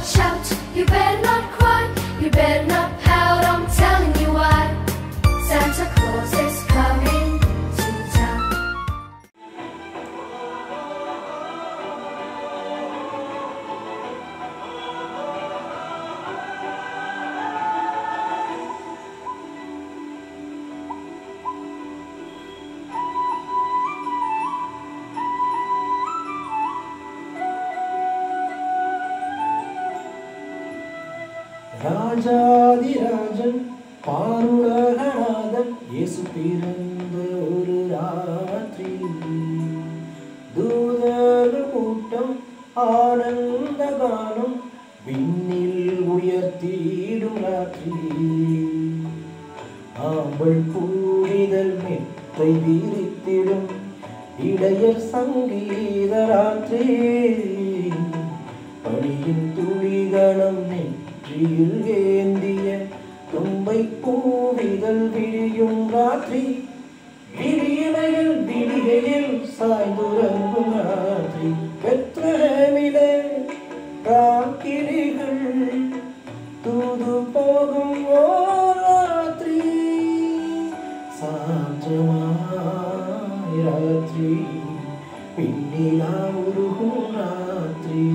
shout, you better not cry, you better not pout, I'm telling you why. Santa Claus is coming to town. ராஜாதிராஜன் பாருலகநாதன் இயேசு பிறந்த ஒரு ராத்திரி தூதர்கள் கூட்டம் ஆனந்த கானம் விண்ணில் உயர்த்திடும் ராத்திரி ஆம்பல் பூரிதல் மெத்தை வீரித்திடும் இடையர் சங்கீத ராத்திரி பணியின் துளிகளம் நெற்றியில் ஏந்திய தும்பை பூவிதழ் விழியும் ராத்திரி விடியலையில் விடிகையில் சாய்ந்துறங்கும் ராத்திரி பெற்றமிலே ராக்கிரிகள் தூது போகும் ஓ ராத்திரி சாந்தமாய் ராத்திரி பின்னிலா உருகும் ராத்திரி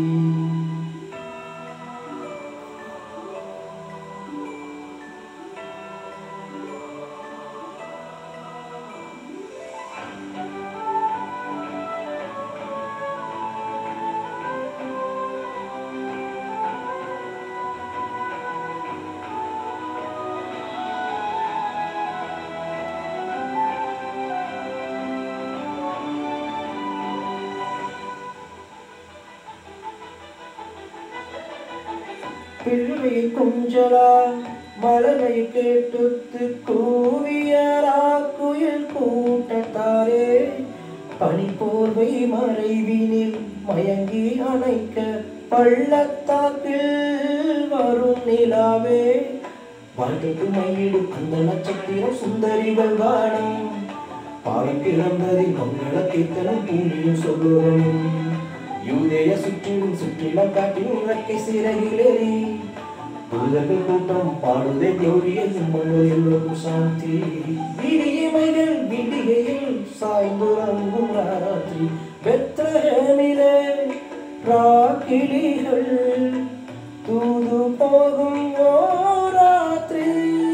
பிள்ளை குஞ்சலா மலரை கேட்டுத்து கூவியரா குயில் கூட்டத்தாரே பனிப்போர்வை மறைவினில் மயங்கி அணைக்க பள்ளத்தாக்கில் வரும் நிலாவே வாழ்க்கைக்கு மையிடும் அந்த நட்சத்திரம் சுந்தரிகள் காணும் பாடம் பிறந்ததில் மங்கள கீர்த்தனம் பூமியும் சொல்லுவோம் யூதேய சுற்றிலும் சுற்றிலும் காட்டிலும் இறக்கை சிறகிலேறி தூதர்கள் கூட்டம் பாடுதே குளோரியல் மண்ணு எல்லோரும் சாந்தி விடியமைகள் விடிகையில் சாய்ந்துறங்கும் ராத்திரி பெத்ரஹேமிலே ராக்கிளிகள் தூது போகும் ஓ ராத்திரி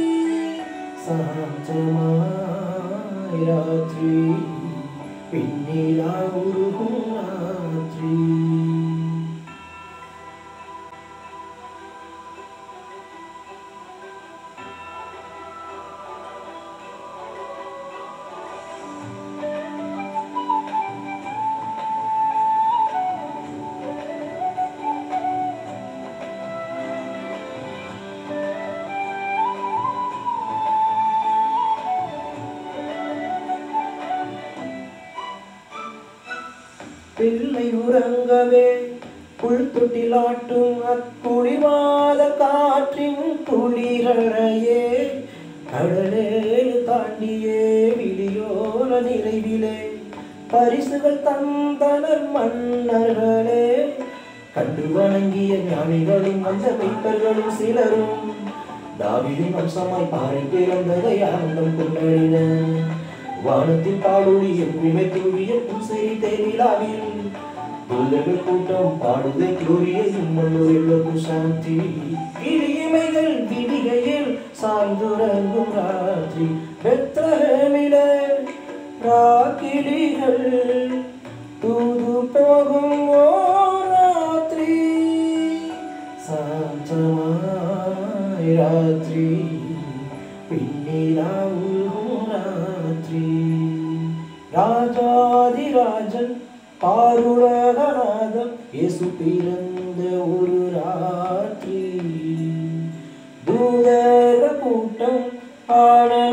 சாந்தமாய் ராத்திரி பின்னிலா உருகும் ராத்திரி பிள்ளை உறங்கவே புல் தொட்டிலாட்டும் அக்குளிவாத காற்றின் குளிரழையே கடலேறு தாண்டியே விடியோர நிறைவிலே பரிசுகள் தந்தனர் மன்னர்களே கண்டு வணங்கிய ஞானிகளும் அந்த மெய்ப்பர்களும் சிலரும் தாவிதின் வம்சமாய் பாறை பிறந்ததை ஆனந்தம் கொண்டாடின வானத்தின் பாடொளி எங்குமே தூவிய புன்சை தேனிலாவில் தூதர்கள் கூட்டம் பாடுதை குளோரியையும் மண்ணு எல்லோரும் சாந்தி இடியமைகள் விடிகையில் சாய்ந்துறங்கும் ராத்திரி பெத்ரஹேமிலே ராக்கிளிகள் தூது போகும் ஓ ராத்திரி சாந்தமாய் ராத்திரி பின்னிலா உருகும் ராத்திரி ராஜாதிராஜன் பாருலகநாதன் இயேசு பிறந்த ஒரு ராத்திரி தூதர கூட்டம் ஆன